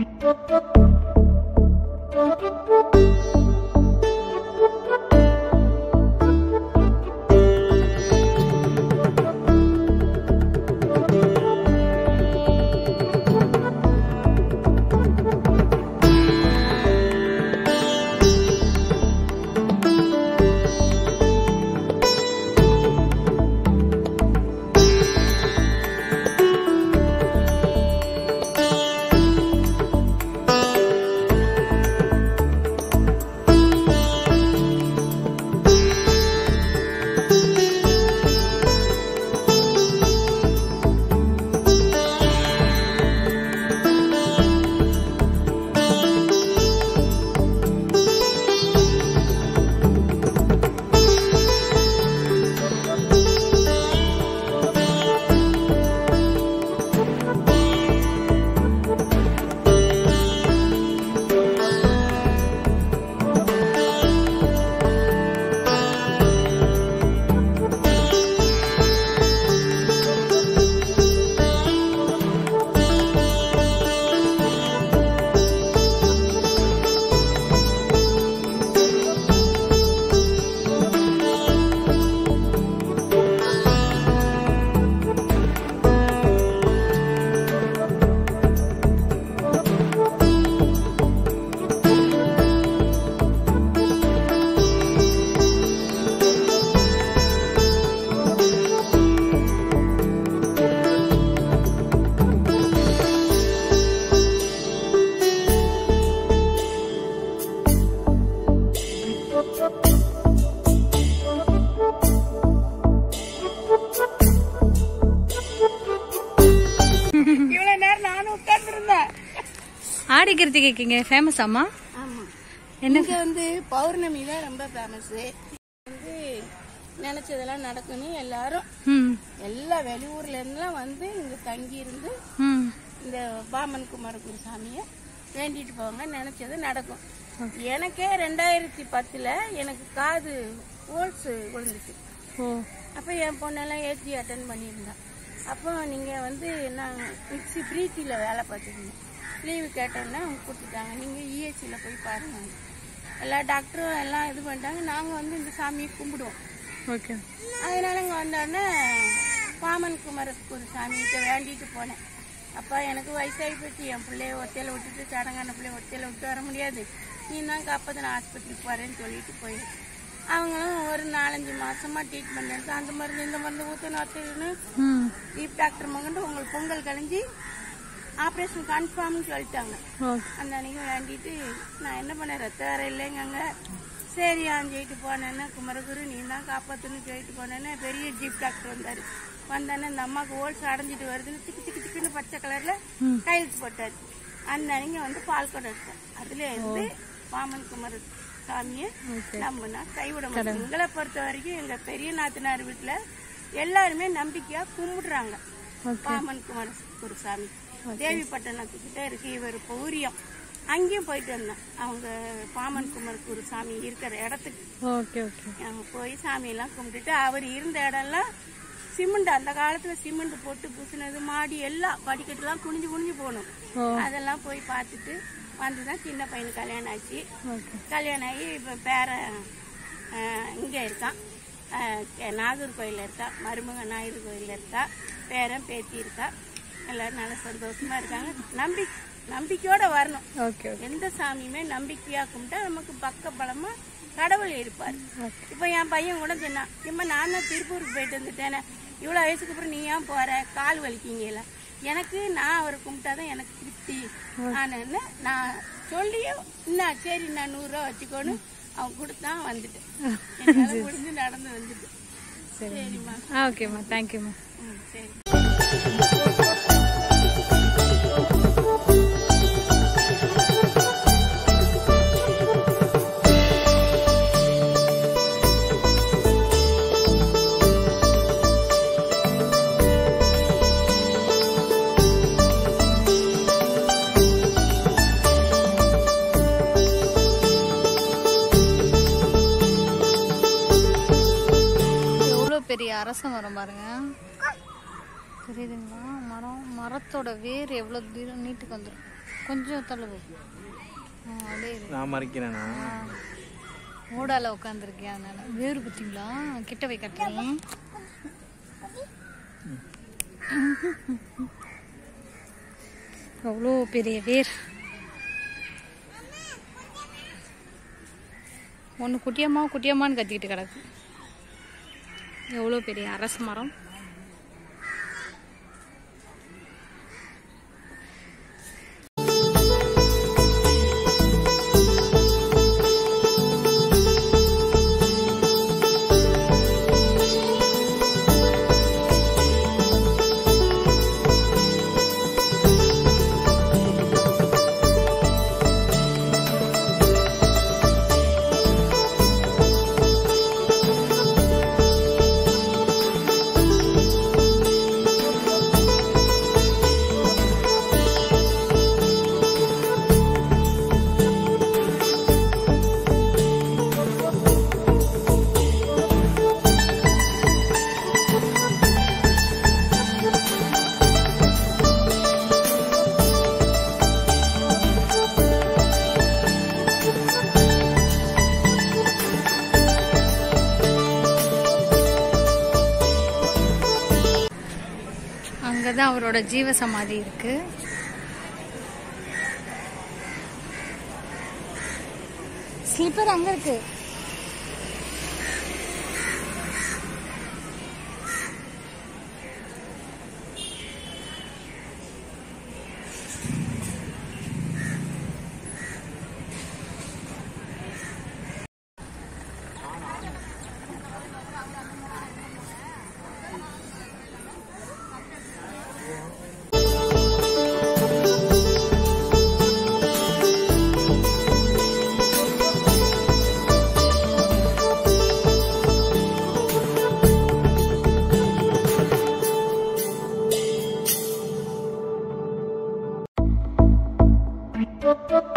இவ்வளவு நேரம் நானும் உட்கார்ந்துருந்தேன் ஆடி கிருத்திகைக்கு ஃபேமஸ் அம்மா ஆமா என்ன இங்க வந்து பௌர்ணமி தான் ரொம்ப ஃபேமஸ் வந்து நினைச்சதெல்லாம் நடக்கும்னு எல்லாரும் ம் எல்லா வெளியூர்ல இருந்தெல்லாம் வந்து இங்க தங்கி இருந்து ம் இந்த பாமன் குமாரகுரு சாமியை வேண்டிட்டு போவாங்க நினைச்சது நடக்கும் எனக்கே ரெண்டாயிரத்தி பத்துல எனக்கு காது ஹோல்ஸ் விழுந்துச்சு ஓ அப்போ என் பொண்ணெல்லாம் ஏற்றி அட்டன் பண்ணியிருந்தேன் அப்போ நீங்கள் வந்து நான் மிக்சி பிரீத்தியில் வேலை பார்த்துருந்தேன் லீவு கேட்டோன்னே அவங்க கொடுத்துட்டாங்க நீங்கள் இஎஸ்சியில் போய் பாருங்க எல்லா டாக்டரும் எல்லாம் இது பண்ணிட்டாங்க நாங்கள் வந்து இந்த சாமியை கும்பிடுவோம் ஓகே அதனால இங்கே வந்தோடனே பாமன் குமரத்துக்கு ஒரு சாமிகிட்ட வேண்டிட்டு போனேன் அப்பா எனக்கு வயசாகி போச்சு என் பிள்ளைய ஒத்தையில விட்டுட்டு சடங்கான பிள்ளைய ஒத்தையில விட்டு வர முடியாது நீ தான் காப்பது நான் ஆஸ்பத்திரிக்கு போறேன்னு சொல்லிட்டு போயிருக்கு அவங்களும் ஒரு நாலஞ்சு மாசமா ட்ரீட்மெண்ட் எடுத்து அந்த மருந்து இந்த மருந்து ஊற்றணும் அத்துன்னு ம் டீப் டாக்டர் மகன்ட்டு உங்களுக்கு பொங்கல் கழிஞ்சு ஆப்ரேஷன் கன்ஃபார்ம்னு சொல்லிட்டாங்க ஓகே அந்த அன்னைக்கு வேண்டிட்டு நான் என்ன பண்ணேன் ரத்த வேற இல்லைங்க சரி சொல்லிட்டு போனேன்னு குமரகுரு நீ தான் காப்பாத்துன்னு சொல்லிட்டு போனேன்னு பெரிய ஜீப் டாக்டர் வந்தாரு வந்தானே இந்த அம்மாவுக்கு ஓல்ஸ் அடைஞ்சிட்டு வருதுன்னு திக்கு திக்கு திக்குன்னு பச்சை கலர்ல கையெழுத்து போட்டாரு அந்த அன்னைக்கு வந்து பால் கொடை எடுத்தேன் அதுல இருந்து பாமன் குமர சாமியை நம்பினா கைவிட மாட்டோம் எங்களை பொறுத்த வரைக்கும் எங்க பெரிய நாத்தனார் வீட்டுல எல்லாருமே நம்பிக்கையா கும்பிடுறாங்க பாமன் குமார குருசாமி தேவிப்பட்டணத்துக்கிட்ட இருக்கு இவர் பௌரியம் அங்கேயும் போயிட்டு வந்தேன் அவங்க பாமன் குமார் குருசாமி இருக்கிற இடத்துக்கு ஓகே ஓகே அங்க போய் சாமியெல்லாம் கும்பிட்டுட்டு அவர் இருந்த இடம்லாம் சிமெண்ட் அந்த காலத்துல சிமெண்ட் போட்டு பூசினது மாடி எல்லாம் படிக்கட்டுலாம் குனிஞ்சு குனிஞ்சு போகணும் ஓ. அதெல்லாம் போய் பார்த்துட்டு வந்துதான் சின்ன பையனுக்கு கல்யாணம் ஆச்சு ஓகே கல்யாணம் ஆகி இப்போ பேரன் இங்கே இருக்கான் அஹ், கே- நாகூர் கோயிலில் இருக்கா மருமக நாயுடு கோயிலில் இருக்கா பேரன் பேத்தி இருக்கா எல்லாரும் நல்லா சந்தோஷமா இருக்காங்க நம்பி நம்பிக்கையோட வரணும் ஓகே ஓகே எந்த சாமியுமே நம்பிக்கையா கும்பிட்டா நமக்கு பக்க பலமா கடவுள் இருப்பார் இப்போ என் பையன் கூட சொன்னான் இம்மா நான் தான் திருப்பூருக்கு போயிட்டு வந்துட்டேனே இவ்வளோ வயசுக்கு அப்புறம் நீ ஏன் போற கால் வலிக்கிங்கல எனக்கு நான் அவரை கும்பிட்டாதான் எனக்கு திருப்தி ஆனன்னு நான் சொல்லியும் என்ன சரி நான் நூறுரூவா வச்சுக்கோன்னு அவன் கொடுத்தான் வந்துட்டேன் என்னால முடிஞ்சு நடந்து வந்துட்டேன் சரிம்மா ஆ ஓகேம்மா தேங்க்யூம்மா ம் சரி எவ்வளோ பெரிய அரச மரம் பாருங்க தெரியுதுங்களா மரம் மரத்தோட வேர் எவ்வளோ தூரம் நீட்டுக்கு வந்துடும் கொஞ்சம் தள்ள போ ஆ, அப்படியே இரு. நான் மறைக்கிறேனா ஆ. ஓடால உட்காந்துருக்கேன் அதனால வேறு பார்த்தீங்களா கிட்ட போய் கட்டுறேன் அவ்வளோ பெரிய வேர் ஒன்று குட்டியம்மா குட்டியம்மான்னு கத்திக்கிட்டு கிடக்கு எவ்வளோ பெரிய அரச மரம் அங்கே தான் அவரோட ஜீவ சமாதி இருக்கு ஸ்லீப்பர் அங்கே இருக்கு Thank you.